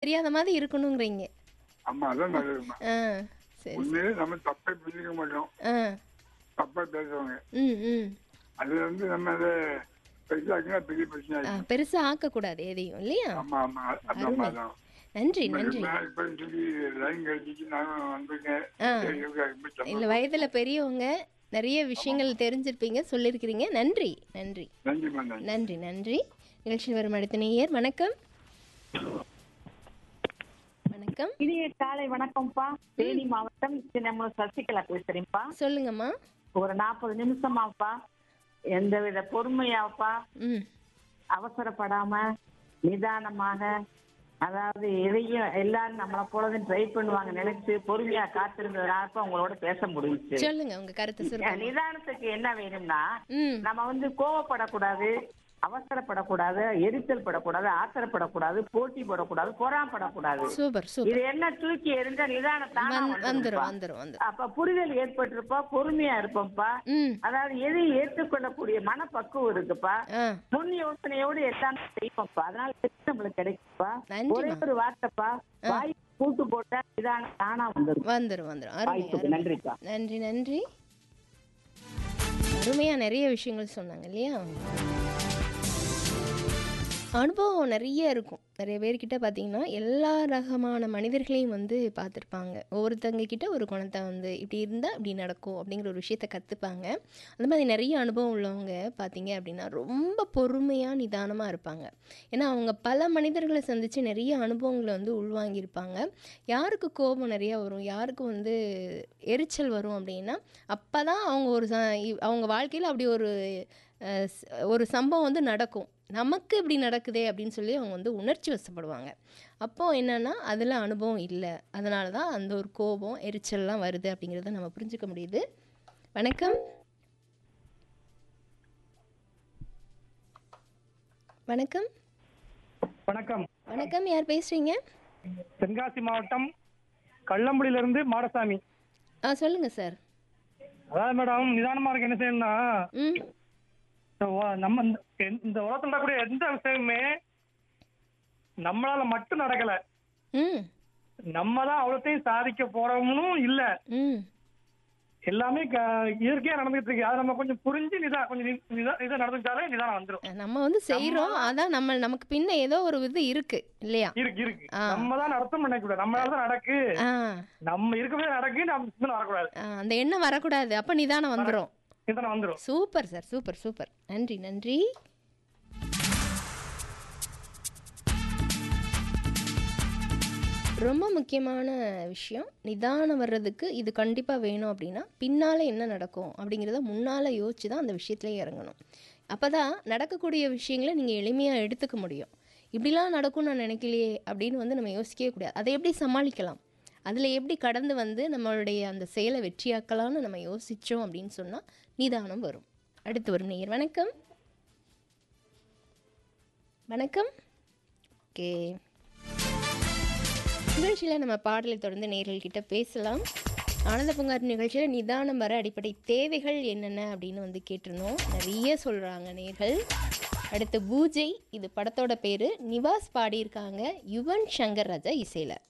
தெரியாத மாதிரி இருக்கணுங்கிறீங்க ஆமா அதான் நல்லதுமா ஆ சரி உண்மையிலே நம்ம தப்பை புரிஞ்சுக்க மாட்டோம் ஆ தப்பா பேசுவாங்க ம் ம் அது வந்து நம்ம அதை பெருசாக்கினா பெரிய பிரச்சனை ஆ, ஆயிடும் பெருசா ஆக்கக்கூடாது எதையும் இல்லையா ஆமா ஆமா அதான் அதான் நன்றி இப்ப நன்றி ரொம்ப நாள் இப்ப சொல்லி லைன் கிடைச்சிச்சு நானும் வந்திருக்கேன் ஆ. சரி, okay, ரொம்ப சந்தோஷம். இல்ல வயதுல பெரியவங்க நிறைய விஷயங்கள் தெரிஞ்சிருப்பீங்க சொல்லியிருக்கிறீங்க நன்றி நன்றி நன்றிம்மா நன்றி நன்றி நன்றி நிகழ்ச்சியில் வரும் அடுத்த நேயர் வணக்கம் வணக்கம் இனிய காலை வணக்கம்ப்பா தேனி மாவட்டம் சின்னமும் சசிகலா பேசுறேன்ப்பா சொல்லுங்கம்மா ஒரு நாற்பது நிமிஷமாப்பா எந்தவித பொறுமையாப்பா ம் அவசரப்படாம நிதானமாக அதாவது எதையும் எல்லாரும் நம்மளை போலதான் ட்ரை பண்ணுவாங்க நினைச்சு பொறுமையா காத்திருந்ததுனால உங்களோட பேச முடிஞ்சுச்சு சொல்லுங்க உங்க கருத்து சுருக்கம் நிதானத்துக்கு என்ன வேணும்னா ம் நம்ம வந்து கோவப்படக்கூடாது அவசரப்படக்கூடாது எரிச்சல் படக்கூடாது ஆத்திரப்படக்கூடாது போட்டி போடக்கூடாது பொறாமப்படக்கூடாது சூப்பர் சூப்பர் இது என்ன தூக்கி எறிஞ்ச நிதானம் தானா வந்- வந்துரும் வந்துரும்ப்பா. வந்துரும் வந்துரும் அப்ப புரிதல் ஏற்பட்டிருப்பா பொறுமையா இருப்போம்ப்பா ம் அதாவது எதையும் ஏற்றுக்கொள்ளக்கூடிய மனப்பக்குவம் இருக்குப்பா ஆ முன் யோசனையோடு எல்லாம் செய்வோம்ப்பா அதனால வெற்றி நம்மளுக்கு கிடைக்குப்பா நன்றிம்மா. ஒரே ஒரு வார்த்தைப்பா வாய் கூட்டு போட்டா நிதானம் தானா வந்துடும் வந்துரும் வந்துரும் அருமை வாய்ப்புக்கு அருமை நன்றிப்பா நன்றி நன்றி அருமையா நிறைய விஷயங்கள் சொன்னாங்க இல்லையா அனுபவம் நிறைய இருக்கும் நிறைய பேர்கிட்ட பார்த்தீங்கன்னா எல்லா ரகமான மனிதர்களையும் வந்து பார்த்துருப்பாங்க ஒவ்வொருத்தங்க கிட்ட ஒரு குணத்தை வந்து இப்படி இருந்தால் இப்படி நடக்கும் அப்படிங்கிற ஒரு விஷயத்த கற்றுப்பாங்க அந்த மாதிரி நிறைய அனுபவம் உள்ளவங்க பார்த்தீங்க அப்படின்னா ரொம்ப பொறுமையாக நிதானமாக இருப்பாங்க ஏன்னா அவங்க பல மனிதர்களை சந்தித்து நிறைய அனுபவங்களை வந்து உள்வாங்கியிருப்பாங்க யாருக்கு கோபம் நிறைய வரும் யாருக்கு வந்து எரிச்சல் வரும் அப்படின்னா அப்போ தான் அவங்க ஒரு ச- இ- அவங்க வாழ்க்கையில் அப்படி ஒரு அஹ், ஸ்- ஒரு சம்பவம் வந்து நடக்கும் நமக்கு இப்படி நடக்குதே அப்படின்னு சொல்லி அவங்க வந்து உணர்ச்சி வசப்படுவாங்க அப்போது என்னென்னா அதில் அனுபவம் இல்லை அதனால தான் அந்த ஒரு கோபம் எரிச்சல்லாம் வருது அப்படிங்கிறத நம்ம புரிஞ்சுக்க முடியுது வணக்கம் வணக்கம் வணக்கம் வணக்கம் யார் பேசுகிறீங்க தென்காசி மாவட்டம் கள்ளம்புடியில இருந்து மாடசாமி ஆ சொல்லுங்கள் சார் அதாவது மேடம் நிதானமா இருக்க என்ன செய்யணும்னா ம் இந்த உ- நம்ம இந்த- இந்த உலகத்துல நடக்கக்கூடிய எந்த விஷயமுமே நம்மளால மட்டும் நடக்கல ம் நம்ம தான் அவ்வளோத்தையும் சாதிக்க போறோம்னும் இல்ல ம் எல்லாமே க- இயற்கையா நடந்துட்டு இருக்கு அதை நம்ம கொஞ்சம் புரிஞ்சு நிதா கொஞ்சம் நி- நிதா இதை நடந்துட்டாலே நிதானம் வந்துடும் நம்ம வந்து செய்கிறோம் அதான் நம்ம நமக்கு பின்ன ஏதோ ஒரு இது இருக்கு இல்லையா இருக்கு இருக்கு ஆ. நம்ம தான் நடத்தும் நினைக்கூடாது நம்மளால தான் நடக்கு ஆ நம்ம இருக்கவே நடக்கு நம்ம சிந்தனை வரக்கூடாது ஆ, அந்த எண்ணம் வரக்கூடாது அப்போ நிதானம் வந்துடும் சிந்தனை வந்துடும் சூப்பர் சார் சூப்பர் சூப்பர் நன்றி நன்றி ரொம்ப முக்கியமான விஷயம் நிதானம் வர்றதுக்கு இது கண்டிப்பாக வேணும் அப்படின்னா பின்னால் என்ன நடக்கும் அப்படிங்கிறத முன்னால் யோசிச்சு தான் அந்த விஷயத்துல இறங்கணும் அப்போ தான் நடக்கக்கூடிய விஷயங்களை நீங்கள் எளிமையாக எடுத்துக்க முடியும் இப்படிலாம் நடக்கும்னு நான் நினைக்கலையே அப்படின்னு வந்து நம்ம யோசிக்கவே கூடாது அதை எப்படி சமாளிக்கலாம் அதில் எப்படி கடந்து வந்து நம்மளுடைய அந்த செயலை வெற்றியாக்கலாம்னு நம்ம யோசித்தோம் அப்படின்னு சொன்னால் நிதானம் வரும் அடுத்து வரும் நேயர் வணக்கம் வணக்கம் ஓகே நிகழ்ச்சியில் நம்ம பாடலை தொடர்ந்து நேர்கள் கிட்ட பேசலாம் ஆனந்த பூங்காற்று நிகழ்ச்சியில் நிதானம் வர அடிப்படை தேவைகள் என்னென்ன அப்படின்னு வந்து கேட்டிருந்தோம் நிறைய சொல்கிறாங்க நேர்கள் அடுத்து பூஜை இது படத்தோட பேர் நிவாஸ் பாடியிருக்காங்க யுவன் சங்கர் ராஜா இசையில்